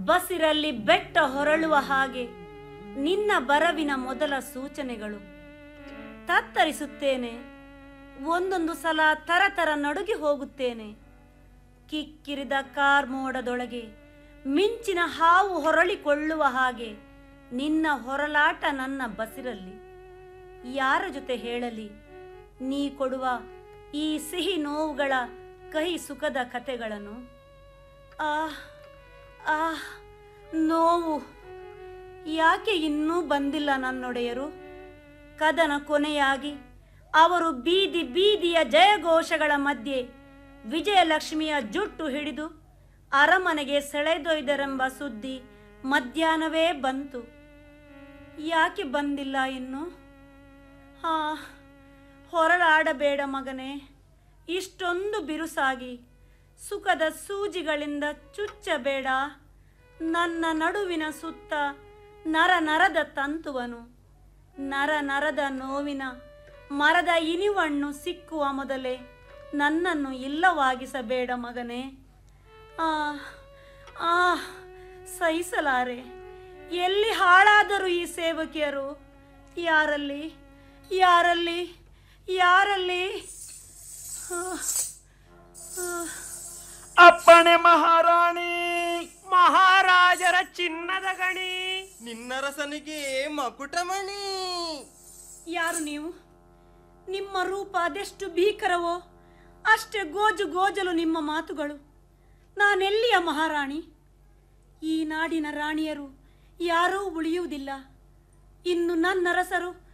ಬಸಿರಲ್ಲಿ ಬೆಟ್ಟ ಹೊರಳುವ ಹಾಗೆ ನಿನ್ನ ಬರವಿನ ಮೊದಲ ಸೂಚನೆಗಳು ತತ್ತರಿಸುತ್ತೇನೆ ಒಂದೊಂದು ಸಲ ತರತರ ನಡುಗಿ ಹೋಗುತ್ತೇನೆ ಕಿಕ್ಕಿರಿದ ಕಾರ್ಮೋಡದೊಳಗೆ ಮಿಂಚಿನ ಹಾವು ಹೊರಳಿಕೊಳ್ಳುವ ಹಾಗೆ ನಿನ್ನ ಹೊರಲಾಟ ನನ್ನ ಬಸಿರಲ್ಲಿ ಯಾರ ಜೊತೆ ಹೇಳಲಿ ನೀ ಕೊಡುವ ಈ ಸಿಹಿ ನೋವುಗಳ ಕಹಿ ಸುಖದ ಕಥೆಗಳನ್ನು ಆಹ್ ಆಹ್ ನೋವು ಯಾಕೆ ಇನ್ನೂ ಬಂದಿಲ್ಲ ನನ್ನೊಡೆಯರು ಕದನ ಕೊನೆಯಾಗಿ ಅವರು ಬೀದಿ ಬೀದಿಯ ಜಯಘೋಷಗಳ ಮಧ್ಯೆ ವಿಜಯಲಕ್ಷ್ಮಿಯ ಜುಟ್ಟು ಹಿಡಿದು ಅರಮನೆಗೆ ಸೆಳೆದೊಯ್ದರೆಂಬ ಸುದ್ದಿ ಮಧ್ಯಾಹ್ನವೇ ಬಂತು ಯಾಕೆ ಬಂದಿಲ್ಲ ಇನ್ನು ಹಾ ಹೊರಳಾಡಬೇಡ ಮಗನೇ ಇಷ್ಟೊಂದು ಬಿರುಸಾಗಿ ಸುಖದ ಸೂಜಿಗಳಿಂದ ಚುಚ್ಚಬೇಡ ನನ್ನ ನಡುವಿನ ಸುತ್ತ ನರ ನರದ ತಂತುವನು ನರ ನರದ ನೋವಿನ ಮರದ ಇನಿವಣ್ಣು ಸಿಕ್ಕುವ ಮೊದಲೇ ನನ್ನನ್ನು ಇಲ್ಲವಾಗಿಸಬೇಡ ಮಗನೇ ಆ ಆ ಸಹಿಸಲಾರೆ ಎಲ್ಲಿ ಹಾಳಾದರು ಈ ಸೇವಕಿಯರು ಯಾರಲ್ಲಿ ಯಾರಲ್ಲಿ ಯಾರಲ್ಲಿ ಆ, ಆ. ಅಪ್ಪಣೆ ಮಹಾರಾಣಿ ಮಹಾರಾಜರ ಚಿನ್ನದ ಗಣಿ ನಿನ್ನರಸನಿಗೆ ಮಕುಟಮಣಿ ಯಾರು ನೀವು ನಿಮ್ಮ ರೂಪ ಅದೆಷ್ಟು ಭೀಕರವೋ ಅಷ್ಟೇ ಗೋಜು ಗೋಜಲು ನಿಮ್ಮ ಮಾತುಗಳು ನಾನೆಲ್ಲಿಯ ಮಹಾರಾಣಿ ಈ ನಾಡಿನ ರಾಣಿಯರು ಯಾರೂ ಉಳಿಯುವುದಿಲ್ಲ ಇನ್ನು ನನ್ನರಸರು